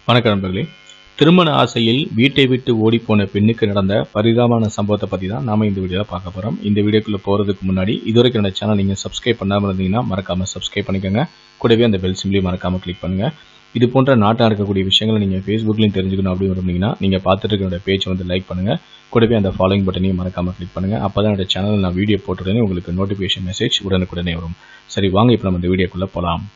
வணக்கம் நண்பர்களே திருமண ஆசையில் வீட்டை விட்டு ஓடிப்போன பெண்ணுக்கு நடந்த பரிதாபமான சம்பவத்தை பற்றி தான் நாம இந்த வீடியோவில் பார்க்க போகிறோம் இந்த வீடியோக்குள்ளே போகிறதுக்கு முன்னாடி இதுவரைக்கும் என்னோட சேனல் நீங்கள் சப்ஸ்கிரைப் பண்ணாமல் இருந்தீங்கன்னா மறக்காமல் சப்ஸ்கிரைப் பண்ணிக்கோங்க கூடவே அந்த பெல் சிம்லையும் மறக்காமல் கிளிக் பண்ணுங்கள் இது போன்ற நாட்டில் நடக்கக்கூடிய விஷயங்களை நீங்கள் ஃபேஸ்புக்லையும் தெரிஞ்சுக்கணும் அப்படின்னு விரும்புனீங்கன்னா நீங்கள் பார்த்துட்டு இருக்கிற பேஜ் வந்து லைக் பண்ணுங்கள் கூடவே அந்த ஃபாலோயிங் பட்டனையும் மறக்காமல் கிளிக் பண்ணுங்கள் அப்போ தான் என்னோட சேனலில் நான் வீடியோ போட்டுடனே உங்களுக்கு நோட்டிஃபிகேஷன் மெசேஜ் உடனுக்குடனே வரும் சரி வாங்க இப்போ நம்ம இந்த வீடியோக்குள்ளே போகலாம்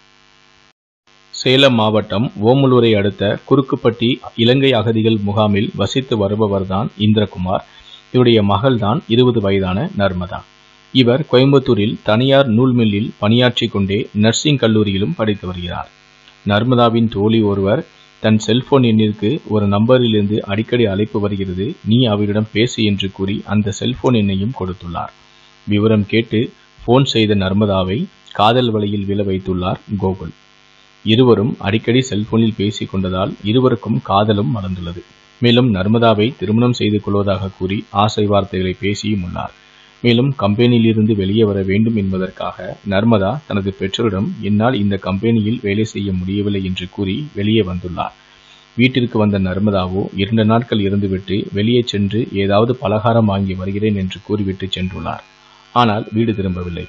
சேலம் மாவட்டம் ஓமலூரை அடுத்த குறுக்குப்பட்டி இலங்கை அகதிகள் முகாமில் வசித்து வருபவர்தான் இந்திரகுமார் இவருடைய மகள்தான் இருபது வயதான நர்மதா இவர் கோயம்புத்தூரில் தனியார் நூல் மில்லில் பணியாற்றிக் கொண்டே நர்சிங் கல்லூரியிலும் படித்து வருகிறார் நர்மதாவின் தோழி ஒருவர் தன் செல்போன் எண்ணிற்கு ஒரு நம்பரிலிருந்து அடிக்கடி அழைப்பு வருகிறது நீ அவரிடம் பேசு என்று கூறி அந்த செல்போன் எண்ணையும் கொடுத்துள்ளார் விவரம் கேட்டு போன் செய்த நர்மதாவை காதல் வலையில் விழ வைத்துள்ளார் கோகுல் இருவரும் அடிக்கடி செல்போனில் பேசிக் கொண்டதால் இருவருக்கும் காதலும் மலர்ந்துள்ளது மேலும் நர்மதாவை திருமணம் செய்து கொள்வதாக கூறி ஆசை வார்த்தைகளை பேசியும் உள்ளார் மேலும் கம்பெனியிலிருந்து வெளியே வர வேண்டும் என்பதற்காக நர்மதா தனது பெற்றோரிடம் என்னால் இந்த கம்பெனியில் வேலை செய்ய முடியவில்லை என்று கூறி வெளியே வந்துள்ளார் வீட்டிற்கு வந்த நர்மதாவோ இரண்டு நாட்கள் இருந்துவிட்டு வெளியே சென்று ஏதாவது பலகாரம் வாங்கி வருகிறேன் என்று கூறிவிட்டு சென்றுள்ளார் ஆனால் வீடு திரும்பவில்லை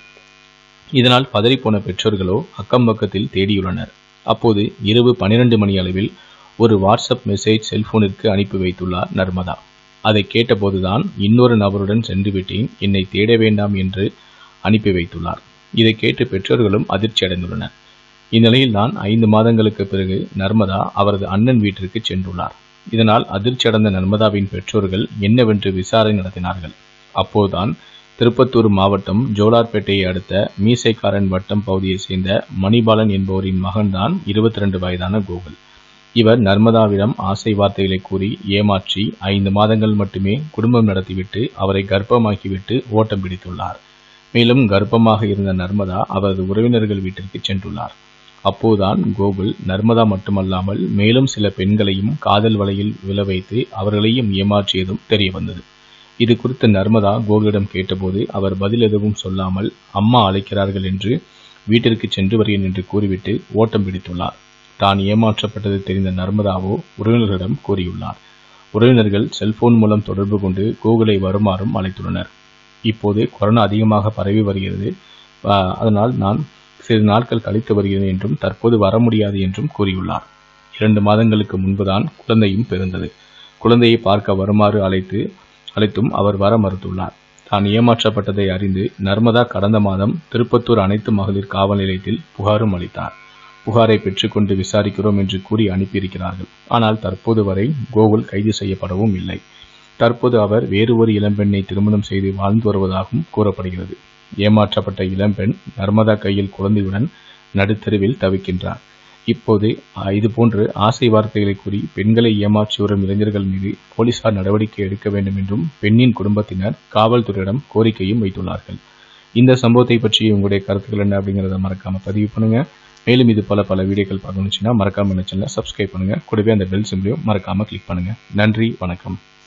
இதனால் பதறிப்போன பெற்றோர்களோ அக்கம் பக்கத்தில் தேடியுள்ளனர் அப்போது இரவு பனிரெண்டு மணி அளவில் ஒரு வாட்ஸ்அப் மெசேஜ் செல்போனிற்கு அனுப்பி வைத்துள்ளார் நர்மதா அதை கேட்டபோதுதான் இன்னொரு நபருடன் சென்று விட்டேன் என்னை தேட வேண்டாம் என்று அனுப்பி வைத்துள்ளார் இதை கேட்டு பெற்றோர்களும் அதிர்ச்சி அடைந்துள்ளனர் இந்நிலையில்தான் ஐந்து மாதங்களுக்கு பிறகு நர்மதா அவரது அண்ணன் வீட்டிற்கு சென்றுள்ளார் இதனால் அதிர்ச்சி அடைந்த நர்மதாவின் பெற்றோர்கள் என்னவென்று விசாரணை நடத்தினார்கள் அப்போதுதான் திருப்பத்தூர் மாவட்டம் ஜோலார்பேட்டையை அடுத்த மீசைக்காரன் வட்டம் பகுதியைச் சேர்ந்த மணிபாலன் என்பவரின் மகன்தான் இருபத்தி ரெண்டு வயதான கோகுல் இவர் நர்மதாவிடம் ஆசை வார்த்தைகளை கூறி ஏமாற்றி ஐந்து மாதங்கள் மட்டுமே குடும்பம் நடத்திவிட்டு அவரை கர்ப்பமாக்கிவிட்டு ஓட்டம் பிடித்துள்ளார் மேலும் கர்ப்பமாக இருந்த நர்மதா அவரது உறவினர்கள் வீட்டிற்கு சென்றுள்ளார் அப்போதுதான் கோகுல் நர்மதா மட்டுமல்லாமல் மேலும் சில பெண்களையும் காதல் வலையில் விழ வைத்து அவர்களையும் ஏமாற்றியதும் தெரிய வந்தது இது குறித்து நர்மதா கோகுலிடம் கேட்டபோது அவர் பதில் எதுவும் சொல்லாமல் அம்மா அழைக்கிறார்கள் என்று வீட்டிற்கு சென்று வருகிறேன் என்று கூறிவிட்டு ஓட்டம் பிடித்துள்ளார் தான் ஏமாற்றப்பட்டது தெரிந்த நர்மதாவோ உறவினர்களிடம் கூறியுள்ளார் உறவினர்கள் செல்போன் மூலம் தொடர்பு கொண்டு கோகுலை வருமாறும் அழைத்துள்ளனர் இப்போது கொரோனா அதிகமாக பரவி வருகிறது அதனால் நான் சிறு நாட்கள் கழித்து வருகிறேன் என்றும் தற்போது வர முடியாது என்றும் கூறியுள்ளார் இரண்டு மாதங்களுக்கு முன்புதான் குழந்தையும் பிறந்தது குழந்தையை பார்க்க வருமாறு அழைத்து அழைத்தும் அவர் வர மறுத்துள்ளார் தான் ஏமாற்றப்பட்டதை அறிந்து நர்மதா கடந்த மாதம் திருப்பத்தூர் அனைத்து மகளிர் காவல் நிலையத்தில் புகாரும் அளித்தார் புகாரை பெற்றுக்கொண்டு விசாரிக்கிறோம் என்று கூறி அனுப்பியிருக்கிறார்கள் ஆனால் தற்போது வரை கோகுல் கைது செய்யப்படவும் இல்லை தற்போது அவர் வேறு ஒரு இளம்பெண்ணை திருமணம் செய்து வாழ்ந்து வருவதாகவும் கூறப்படுகிறது ஏமாற்றப்பட்ட இளம்பெண் நர்மதா கையில் குழந்தையுடன் நடுத்தருவில் தவிக்கின்றார் இப்போது இதுபோன்று ஆசை வார்த்தைகளை கூறி பெண்களை ஏமாற்றி வரும் இளைஞர்கள் மீது போலீசார் நடவடிக்கை எடுக்க வேண்டும் என்றும் பெண்ணின் குடும்பத்தினர் காவல்துறையிடம் கோரிக்கையும் வைத்துள்ளார்கள் இந்த சம்பவத்தை பற்றி உங்களுடைய கருத்துக்கள் என்ன அப்படிங்கிறத மறக்காம பதிவு பண்ணுங்க மேலும் இது பல பல வீடியோக்கள் பார்க்கணுச்சுன்னா மறக்காம என்ன சேனலை சப்ஸ்கிரைப் பண்ணுங்க கூடவே அந்த பெல் சிம்லையும் மறக்காம கிளிக் பண்ணுங்க நன்றி வணக்கம்